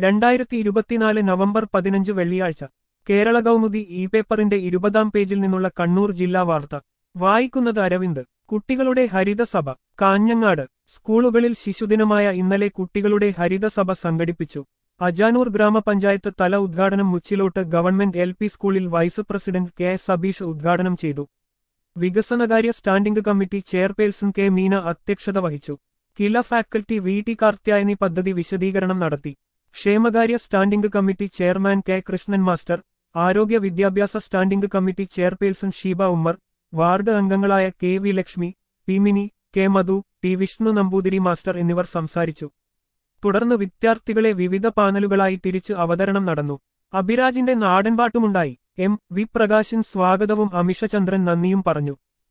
രണ്ടായിരത്തി ഇരുപത്തിനാല് നവംബർ പതിനഞ്ച് വെള്ളിയാഴ്ച കേരള കൗമുദി ഇ പേപ്പറിന്റെ ഇരുപതാം പേജിൽ നിന്നുള്ള കണ്ണൂർ ജില്ലാ വാർത്ത വായിക്കുന്നത് അരവിന്ദ് കുട്ടികളുടെ ഹരിതസഭ കാഞ്ഞങ്ങാട് സ്കൂളുകളിൽ ശിശുദിനമായ ഇന്നലെ കുട്ടികളുടെ ഹരിതസഭ സംഘടിപ്പിച്ചു അജാനൂർ ഗ്രാമപഞ്ചായത്ത് തല ഉദ്ഘാടനം മുച്ചിലോട്ട് ഗവൺമെന്റ് എൽ പി സ്കൂളിൽ വൈസ് പ്രസിഡന്റ് കെ സബീഷ് ഉദ്ഘാടനം ചെയ്തു വികസനകാര്യ standing committee chairperson K Meena അധ്യക്ഷത വഹിച്ചു Kila faculty V T Karthyayani പദ്ധതി വിശദീകരണം നടത്തി ക്ഷേമകാര്യ standing committee chairman K Krishnan master ആരോഗ്യ വിദ്യാഭ്യാസ standing committee chairperson Sheeba Ummer ward അംഗങ്ങളായ K V Lakshmi P Mini K Madhu T Vishnu Namboothiri master എന്നിവർ സംസാരിച്ചു തുടർന്ന് വിദ്യാർത്ഥികളെ വിവിധ പാനലുകളായി തിരിച്ച് അവതരണം നടന്നു അഭിരാജിന്റെ നാടൻപാട്ടുമുണ്ടായി എം വി പ്രകാശൻ സ്വാഗതവും അമിഷചന്ദ്രൻ നന്ദിയും പറഞ്ഞു